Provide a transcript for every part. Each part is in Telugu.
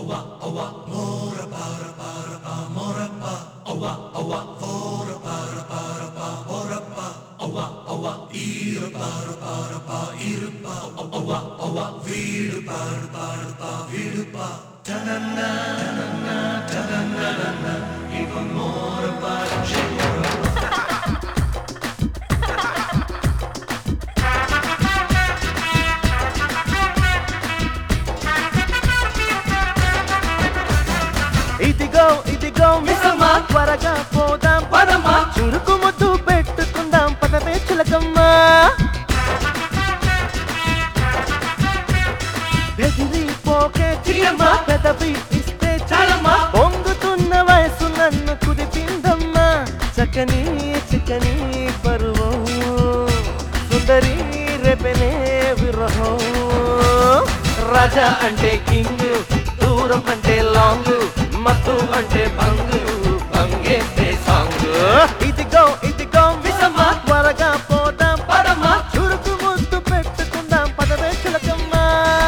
ఇదిగో ఇదిగో మిసమ్మా త్వరగా పోదాం పదమ్మా చురుకు ముద్దు పెట్టుకుందాం పదవే చిలకమ్మా బెదిరిపోకే చిన్నమ్మా పెదవి ఇస్తే చాలమ్మా పొంగుతున్న వయసు నన్ను కుదిపిందమ్మా చక్కని చిక్కని పరువం సుందరి రేపెనే విరహం రాజా అంటే కింగ్ దూరం అంటే లాంగ్ మత్తు అంటే బంగు బంగేస్తే సాంగ్ ఇదిగో ఇదిగో విసమ్మా త్వరగా పోదాం పదమ్మా చురుకు ముద్దు పెట్టుకుందాం పదవే చిలకమ్మా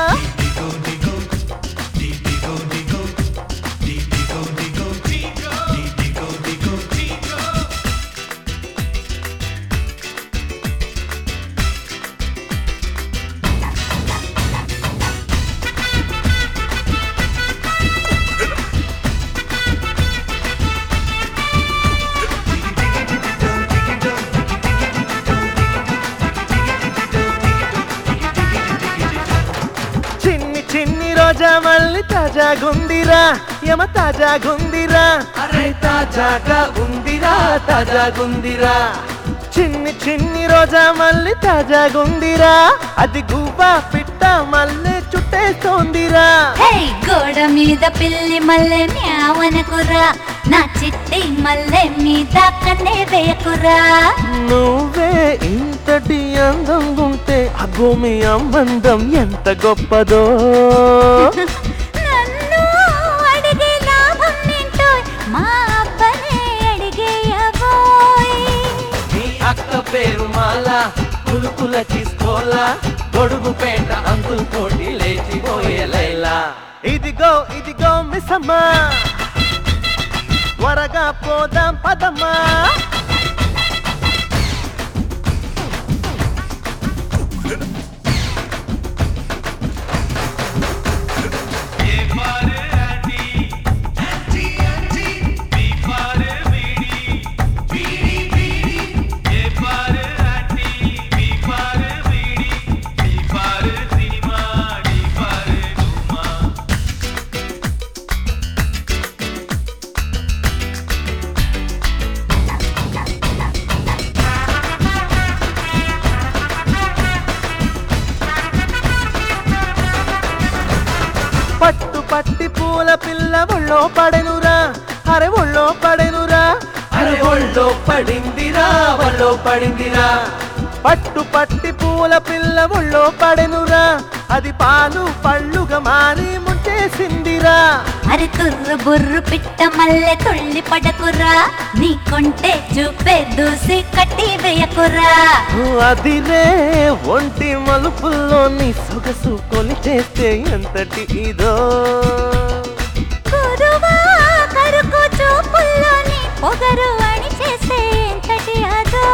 చిన్ని చిన్ని రోజా మళ్ళీ తాజా గుందిరా యమ తాజా గుందిరా అరే తాజాగా ఉందిరా తాజా గుందిరా చిన్ని చిన్ని రోజా మళ్ళీ తాజా గుందిరా అది గువ్వా పిట్ట మళ్ళీ చుట్టేస్తోందిరా హే గోడ మీద పిల్లి మల్లె మ్యావనకురా నా చిట్టి మల్లె మీద కన్నే వేయకురా నువ్వే ఇంతటి అందం ఉంటే ఆ భూమి అమ్మందం ఎంత గొప్పదో నన్ను అడిగే లాభం ఏంటో మా అబ్బనే అడిగేయబోయ్ నీ అక్క పేరు మాల కులుకుల తీసుకోలా గొడుగు పేట అంకుల్ తోటి లేచిపోయే లైలా ఇదిగో ఇదిగో మిసమ్మా త్వరగా పోదాం పదమ్మా పట్టు పట్టి పూల పిల్ల ఒళ్ళో పడెనురా అరే ఒళ్ళో పడెనురా అరే ఒళ్ళో పడిందిరా ఒళ్ళో పడిందిరా పట్టు పట్టి పూల పిల్ల ఒళ్ళో పడెనురా అది పాలు పళ్ళుగా మారి ముంచేసిందిరా అరి తుర్రు బుర్రు పిట్ట మల్లె తుళ్ళి పడకురా నీ కొంటే చూపే దూసి కట్టి వేయకురా అదిరే ఒంటి మలుపుల్లోని సొగసు కొలిచేస్తే ఎంతటి ఇదో కురువా కరుకు చూపుల్లోని పొగరు అని చేసే ఎంతటి అదో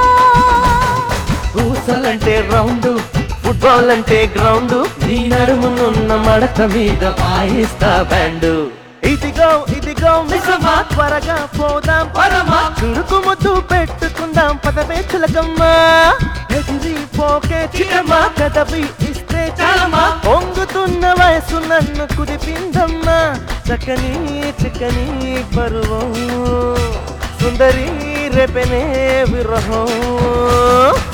పూసలంటే రౌండ్ ఫుట్బాల్ అంటే గ్రౌండ్ నీ నడుమునున్న మడత మీద వాయిస్తా బ్యాండ్ ఇదిగో ఇదిగో మిసమా త్వరగా పోదాం పరమా చురుకు ముద్దు పెట్టుకుందాం పదవే చిలకమ్మా ఎదిరిపోకే చిన్నమ్మా కదవి ఇస్తే చాలమ్మా పొంగుతున్న వయసు నన్ను కుదిపిందమ్మా చక్కని చిక్కని పరువం సుందరి రేపెనే విరహం